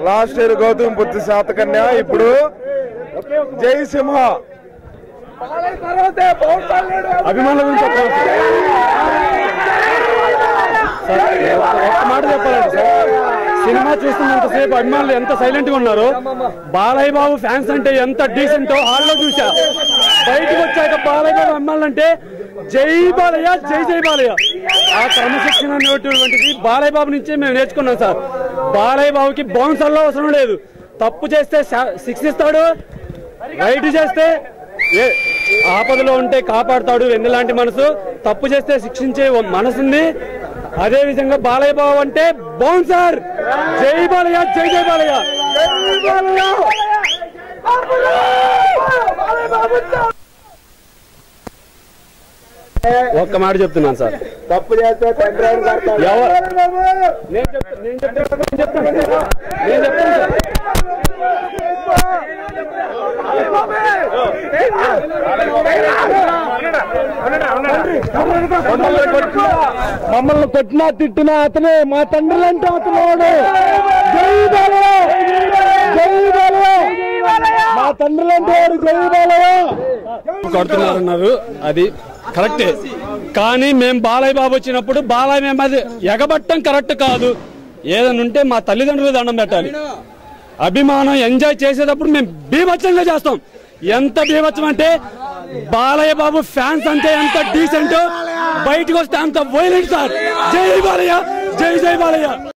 Last year Gautam Buddha Satakarni ఇప్పుడు జై సింహ అభిమానుల గురించి చెప్పాలి సార్. సార్, ఒక్క మాట చెప్పాలండి సార్ సినిమా చూస్తున్నంతసేపు అభిమానులు ఎంత సైలెంట్ గా ఉన్నారు బాలయ్య బాబు ఫ్యాన్స్ అంటే ఎంత డీసెంట్ హాల్లో చూసా బయటకు వచ్చాక బాలయ్య బాబు అభిమానులు అంటే జై బాలయ్య జై జై బాలయ్య ఆ క్రమశిక్షణ అనేటువంటిది బాలయ్య బాబు నుంచే మేము నేర్చుకున్నాం సార్ బాలయ్య బాబుకి బౌన్సర్లో అవసరం లేదు తప్పు చేస్తే శా- శిక్షిస్తాడు రైట్ చేస్తే ఏ ఆపదలో ఉంటే కాపాడుతాడు వెన్నెలాంటి మనసు తప్పు చేస్తే శిక్షించే ఓ మనసుంది అదే విధంగా బాలయ్య బాబు అంటే బౌన్సర్ జై బాలయ్య జై జై బాలయ్య ఒక్క మాట చెప్తున్నాను సార్ తప్పు చేస్తే తండ్రి అని కొడతాడు. ఎవరు నేను చెప్తా- నేను చెప్తాను నేను చెప్తాను నేను చెప్తాను సార్ మమ్మల్ని కొట్టినా మమ్మల్ని కొట్టినా తిట్టినా అతనే మా తండ్రులంటే అతను వాడు. జై బాలయ్య! జై బాలయ్య! మా తండ్రులంటే వాడు జై బాలయ్య కొడుతున్నారన్నారు అది కరెక్టే కానీ మేము బాలయ్య బాబు వచ్చినప్పుడు బాలయ్య మేము అది ఎగబట్టం కరెక్ట్ కాదు ఏదైనా ఉంటే మా తల్లిదండ్రులు దండం పెట్టాలి అభిమానం ఎంజాయ్ చేసేటప్పుడు మేము బీభత్సంగా చేస్తాం ఎంత బీభత్సం అంటే బాలయ్య బాబు ఫ్యాన్స్ అంటే ఎంత డీసెంట్ బయటకు వస్తే అంత వైలెంట్ సార్ జై బాలయ్య జై జై బాలయ్య